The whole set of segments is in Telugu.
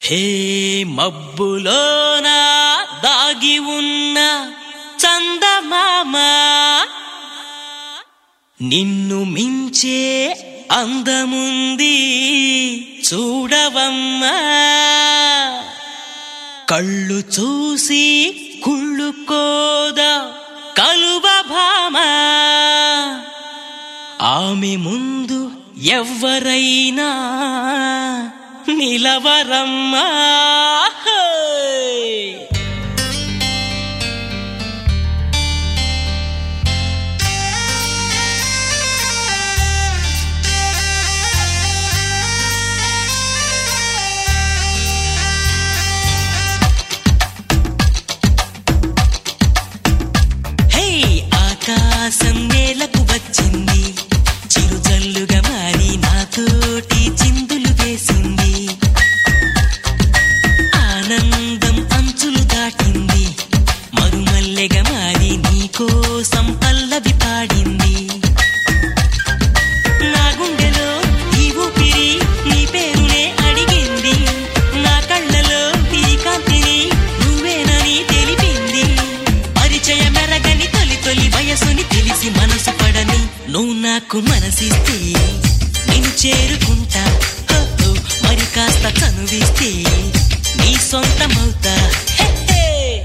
హే మబ్బులోన దాగి ఉన్న చందమామ నిన్ను మించే అందముంది చూడవమ్మా కళ్ళు చూసి కుళ్ళుకోదా కలువ భామ ఆమె ముందు ఎవ్వరైనా నిలవరమ్మా హే! హే ఆకాశం నేలకు వచ్చింది చిరుజల్లుగా మారి నాతోటి చిందులు వేసింది ఆనందం అంచులు దాటింది మరుమల్లెగా మారి నీకోసం పల్లవి పాడింది నా గుండెలో ఈ ఊపిరి నీ పేరునే అడిగింది నా కళ్ళలో ఈ కాంతిని నువ్వేనని తెలిపింది పరిచయ మెరగని తొలి తొలి వయసుని తెలిసి మనసు పడని నువ్వు నాకు మనసిస్తే నేను చేరుకుంటా హో, హో, మరి కాస్త చనువిస్తే నీ సొంతమవుతా హే, హే.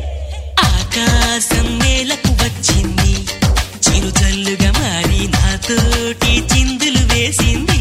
ఆకాశం నేలకు వచ్చింది చిరుజల్లుగా మారి నాతోటి చిందులు వేసింది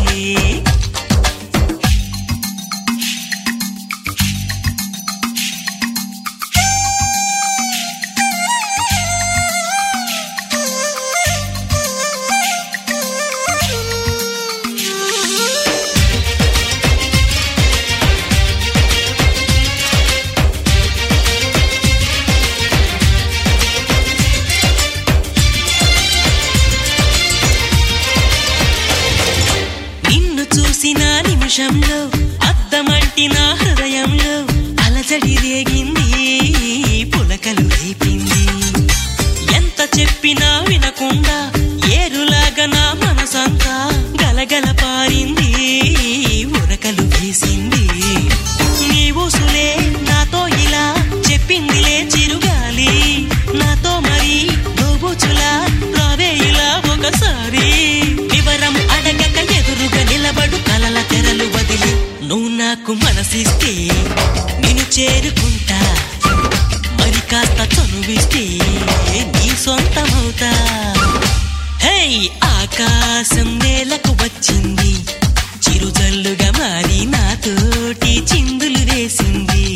నిన్ను చూసిన నిమిషంలో అద్దమంటి నా హృదయంలో అలజడి రేగింది పులకలు రేపింది ఎంత చెప్పినా వినకుండా ఏరులాగా నా మనసంతా గలగల పారింది ఉరకలు వేసింది నీ ఊసులే నాతో ఇలా చెప్పిందిలే చిరుగాలి నాతో మరి దోబుచులా రావే ఇలా ఒకసారి వివరం అడగక ఎదురుగా నిలబడు కలల తెరలు వదిలి నువ్వు నాకు మనసిస్తే నేను చేరుకుంటా మరి కాస్త చనువిస్తే నీ సొంతమవుతా హే ఆకాశం నేలకు వచ్చింది చిరుజల్లుగా మారి నాతోటి చిందులు వేసింది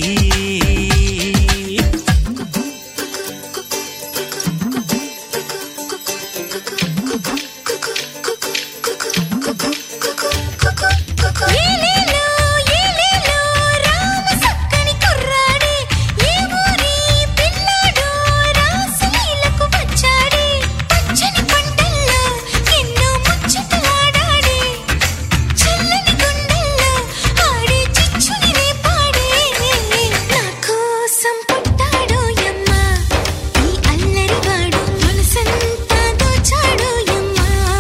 ఏలేలో ఏలేలో రామ సక్కని కుర్రాడే ఏ ఊరి పిల్లాడో రాసలీలకు వచ్చాడే పచ్చని పంటల్లో ఎన్నో ముచ్చటలాడాడే చల్లని గుండెల్లో ఆడే చిచ్చుని రేపాడే నా కోసం పుట్టాడో యమ్మ ఈ అల్లరివాడు మనసంతా దోచాడో యమ్మ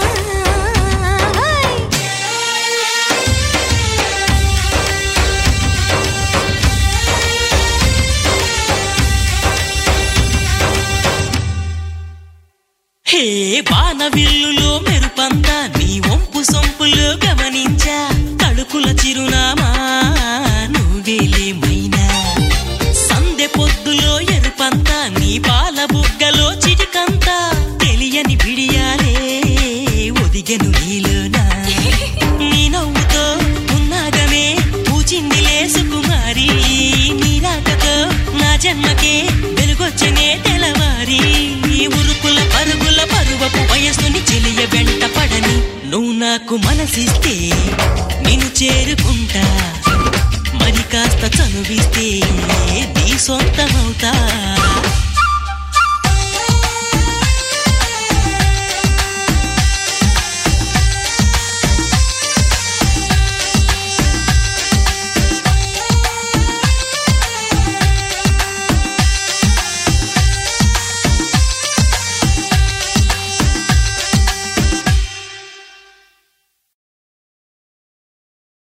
హే బాణవిల్లులో మెరుపంతా నీ వంపు సొంపులు గమనించా తడుకుల చిరునామా నువ్వేలే మైనా సందె పొద్దులో ఎరుపంతా నీ పాల బుగ్గలో చిటికంతా తెలియని బిడియాలే ఒదిగెను నీలోనా నీ నవ్వుతో ఉన్నాగమే పూచిందిలే సుకుమారి నీ రాకతో నా జన్మకే వెలుగొచ్చనే తెలవారి ఉరుకుల పరుగుల పరువపు వయస్సుని చెలియ వెంట పడని నువ్వు నాకు మనసిస్తే నేను చేరుకుంటా మరి కాస్త చనువిస్తే నీ సొంతమవుతా